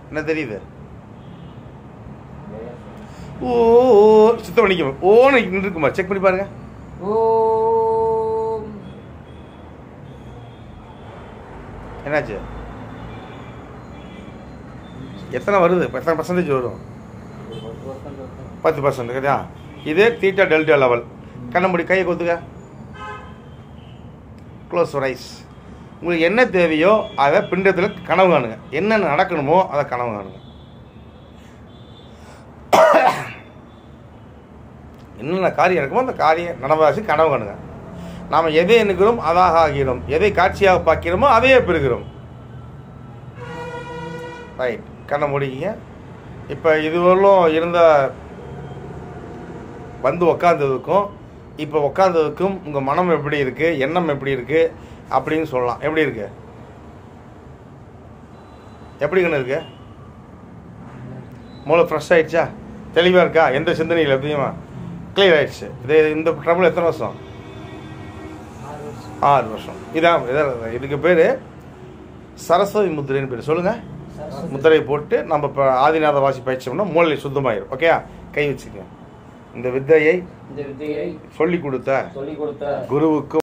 என்ன தெரியுது ஓ சுத்தம் பண்ணிக்கும் ஓன்னு இருக்குமா செக் பண்ணி பாருங்க ஓம் என்னாச்சு எத்தனை வருது எத்தனை பர்சன்டேஜ் வரும் ஒரு பத்து percent இருக்கும். பத்து பர்சன்ட் சரியா இதே தீட்டா டெல்டா லெவல் கண்ணமுடி கையை கொத்துக்க க்ளோஸ் ரைஸ் உங்களுக்கு என்ன தேவையோ அதை பிண்டத்தில் கனவு காணுங்க என்னென்ன நடக்கணுமோ அதை கனவு காணுங்க என்னென்ன காரியம் இருக்குமோ அந்த காரியம் நனவாசி கனவு காணுங்க நாம் எதை எண்ணுகிறோம் அதாக ஆகிறோம் எதை காட்சியாக பார்க்கிறோமோ அதையே பெறுகிறோம் ரைட் கண்ணை முடிக்கிங்க இப்போ இதுவரையிலும் இருந்த வந்து உக்காந்ததுக்கும் இப்போ உக்காந்ததுக்கும் உங்கள் மனம் எப்படி இருக்குது எண்ணம் எப்படி இருக்குது அப்படின்னு சொல்லலாம் எப்படி இருக்கு எப்படி கண்ணு இருக்கு மூளை ஃப்ரெஷ் ஆயிடுச்சா தெளிவாக இருக்கா எந்த சிந்தனையில் எப்படியுமா கிளியர் ஆயிடுச்சு இது இந்த ட்ரபிள் எத்தனை வருஷம் ஆறு வருஷம். ஆறு வருஷம் இதான் இதான் இதுக்கு பேர் சரஸ்வதி முத்திரைன்னு பேர் சொல்லுங்கள் சரஸ்வதி. முத்திரை போட்டு நம்ம இப்போ ஆதிநாத வாசி பயிற்சியோம்னா மூளை சுத்தமாயிரும் ஓகே கை வச்சுக்க இந்த வித்தையை இந்த வித்தையை சொல்லி கொடுத்த சொல்லிக் கொடுத்த குருவுக்கும்